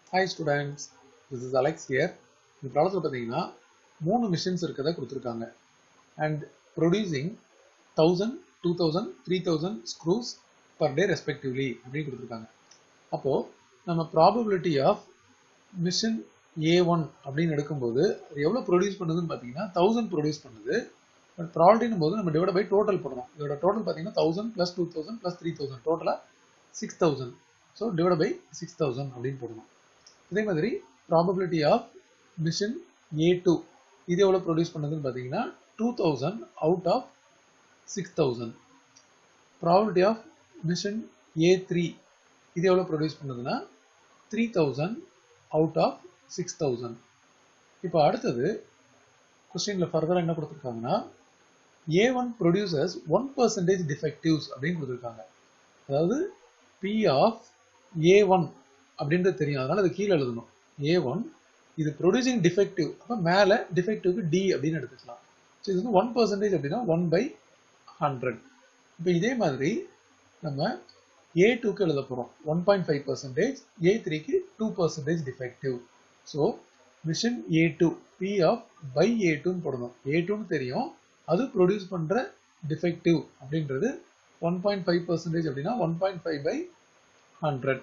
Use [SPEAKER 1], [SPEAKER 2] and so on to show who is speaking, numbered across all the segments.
[SPEAKER 1] hi students this is Alex here இந்த ப்ராடக்ட்டில் பார்த்தீங்கன்னா மூணு மிஷின்ஸ் இருக்கிறத கொடுத்துருக்காங்க and producing thousand two thousand three thousand screws per day respectively அப்படின்னு கொடுத்துருக்காங்க அப்போது நம்ம probability of machine A one அப்படின்னு எடுக்கும்போது அது எவ்வளோ ப்ரொடியூஸ் பண்ணுதுன்னு பார்த்தீங்கன்னா தௌசண்ட் ப்ரொடியூஸ் பண்ணுது பட் ப்ராபர்ட்டின் போது நம்ம டிவைட் பை டோட்டல் பண்ணணும் இதோட டோட்டல் பார்த்தீங்கன்னா thousand plus two thousand plus three thousand டோட்டலாக six thousand so divide by six thousand அப்படின்னு போடணும் இதே மாதிரி probability of machine A two இது எவ்வளோ ப்ரொடியூஸ் பண்ணுதுன்னு பார்த்தீங்கன்னா two thousand out of six thousand probability of machine A three இது எவ்வளோ ப்ரொடியூஸ் பண்ணுதுன்னா three thousand out of six thousand இப்போ அடுத்தது கொஸ்டினில் ஃபர்தராக என்ன கொடுத்துருக்காங்கன்னா A one producers one percentage defectives அப்படின்னு கொடுத்துருக்காங்க அதாவது பி ஆஃப் ஏ ஒன் அப்படின்றது தெரியும் அதனால அது கீழே எழுதணும் ஏ ஒன் இது ப்ரொடியூசிங் டிஃபெக்டிவ் அப்போ மேலே டிஃபெக்டிவ்க்கு டி அப்படின்னு எடுத்துக்கலாம் ஸோ இது வந்து ஒன் பர்சன்டேஜ் அப்படின்னா ஒன் பை ஹண்ட்ரட் இப்போ இதே மாதிரி நம்ம ஏ டூக்கு எழுத போகிறோம் one point five percentage A த்ரீக்கு two percentage defective so machine A two P of by A டூன்னு போடணும் ஏ டூன்னு தெரியும் அது ப்ரொடியூஸ் பண்ணுற டிஃபெக்டிவ் அப்படின்றது ஒன் பாயிண்ட் ஃபைவ் பர்சன்டேஜ் அப்படின்னா one point five by hundred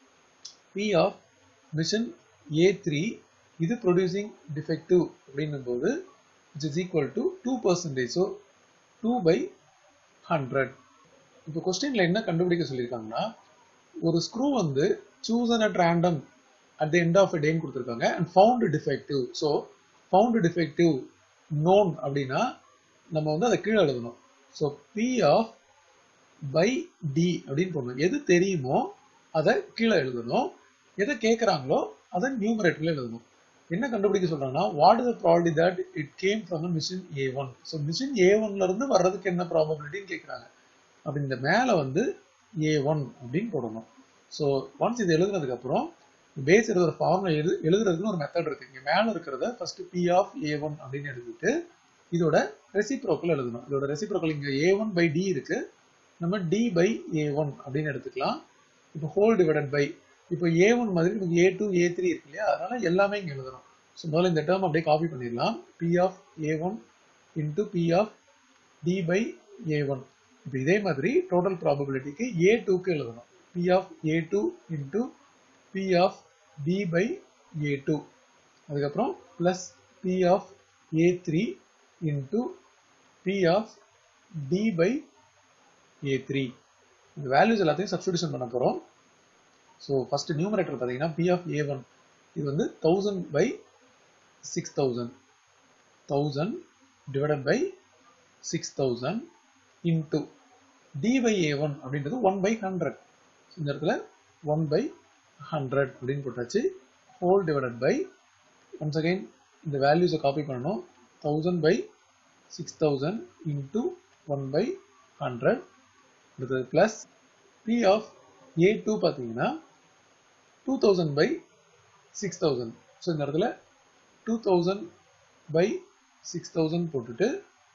[SPEAKER 1] P of machine A three இது ப்ரொடியூசிங் டிஃபெக்டிவ் அப்படின்னும் போது it's is equal to two percentage so two by hundred இப்போ கொஸ்டினில் என்ன கண்டுபிடிக்க சொல்லியிருக்காங்கன்னா ஒரு ஸ்க்ரூ வந்து chosen at random at the end of a டேன்னு கொடுத்துருக்காங்க and found defective so found defective known அப்படின்னா நம்ம வந்து அதை கீழே எழுதணும் so P of by D அப்படின்னு போடணும் எது தெரியுமோ அதை கீழே எழுதணும் எதை கேட்குறாங்களோ அதை நியூமரேட்டரில் எழுதணும் என்ன கண்டுபிடிக்க சொல்றாங்கன்னா what is the probability that it came from machine A one so machine A ஒன்ல இருந்து வர்றதுக்கு என்ன ப்ராபபிலிட்டின்னு கேட்குறாங்க அப்படி இந்த மேலே வந்து ஏ ஒன் அப்படின்னு போடணும் ஸோ ஒன்ஸ் இது எழுதுனதுக்கு அப்புறம் பேஸ் எழுதுற ஃபார்முலா எழுது எழுதுறதுக்குன்னு ஒரு மெத்தட் இருக்கு இங்கே மேலே இருக்கிறத first P of A one அப்படின்னு எழுதிட்டு இதோட ரெசிப்ரோக்கல் எழுதணும் இதோட ரெசிப்ரோக்கல் இங்கே ஏ ஒன் பை டி இருக்கு நம்ம டி பை ஏ ஒன் அப்படின்னு எடுத்துக்கலாம் இப்போ ஹோல் டிவைடட் பை இப்போ ஏ ஒன் மாதிரி நமக்கு ஏ டூ ஏ த்ரீ இருக்கு இல்லையா அதனால எல்லாமே இங்கே எழுதணும் ஸோ முதல்ல இந்த டேர்ம் அப்படியே காப்பி பண்ணிடலாம் P of A one into P of D by A one இப்போ இதே மாதிரி டோட்டல் ப்ராபபிலிட்டிக்கு ஏ டூக்கு எழுதணும் P of A two into P of D by A two அதுக்கப்புறம் plus P of A three into P of D by A three இந்த values எல்லாத்தையும் substitution பண்ண போகிறோம் ஸோ ஃபர்ஸ்ட் நியூமரேட்டர் பார்த்தீங்கன்னா பி ஆஃப் ஏ ஒன் இது வந்து thousand by six thousand thousand divided by six thousand into D by A one அப்படின்றது one by hundred இந்த இடத்துல ஒன் பை ஹண்ட்ரட் அப்படின்னு போட்டாச்சு whole divided by once again இந்த வேல்யூஸை காப்பி பண்ணணும் thousand by six thousand into one by hundred அடுத்தது plus P of A two பார்த்தீங்கன்னா two thousand by six thousand so இந்த இடத்துல two thousand by six thousand போட்டுட்டு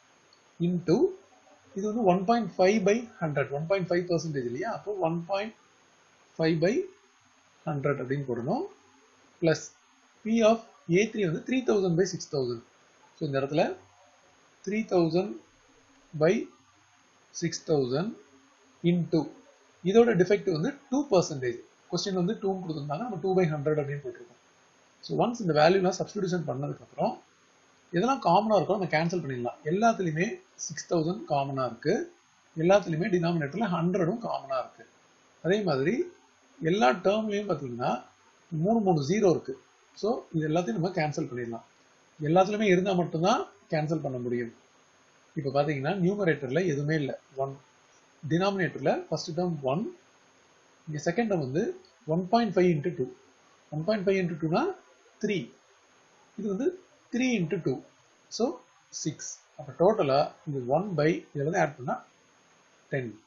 [SPEAKER 1] இன்டூ இது வந்து one point five by hundred one point five percentage இல்லையா அப்போ one point five by hundred அப்படின்னு போடணும் plus P of A three வந்து three thousand by six thousand so இந்த இடத்துல three thousand by six thousand into இதோட defect வந்து two percentage question வந்து டூன்னு கொடுத்துருந்தாங்க நம்ம டூ பை ஹண்ட்ரட் அப்படின்னு போட்டிருக்கோம் ஸோ ஒன்ஸ் இந்த வேல்யூலாம் சப்ஸ்டியூஷன் பண்ணதுக்கப்புறம் எதெல்லாம் காமனாக இருக்கோ நம்ம கேன்சல் பண்ணிடலாம் எல்லாத்துலேயுமே சிக்ஸ் தௌசண்ட் காமனாக இருக்குது எல்லாத்துலேயுமே டினாமினேட்டரில் ஹண்ட்ரடும் காமனாக இருக்குது அதே மாதிரி எல்லா டேர்ம்லேயும் பார்த்தீங்கன்னா மூணு மூணு ஜீரோ இருக்குது ஸோ இது எல்லாத்தையும் நம்ம கேன்சல் பண்ணிடலாம் எல்லாத்துலேயுமே இருந்தால் மட்டும்தான் கேன்சல் பண்ண முடியும் இப்போ பார்த்தீங்கன்னா நியூமரேட்டரில் எதுவுமே இல்லை ஒன் டினாமினேட்டரில் ஃபர்ஸ்ட் டேர்ம் ஒன் இங்கே செகண்ட் டேர்ம் வந்து one point five into two one point five into டூனா த்ரீ இது வந்து three into two so six அப்போ டோட்டலாக இது ஒன் பை இதில் வந்து ஆட் பண்ணால் டென்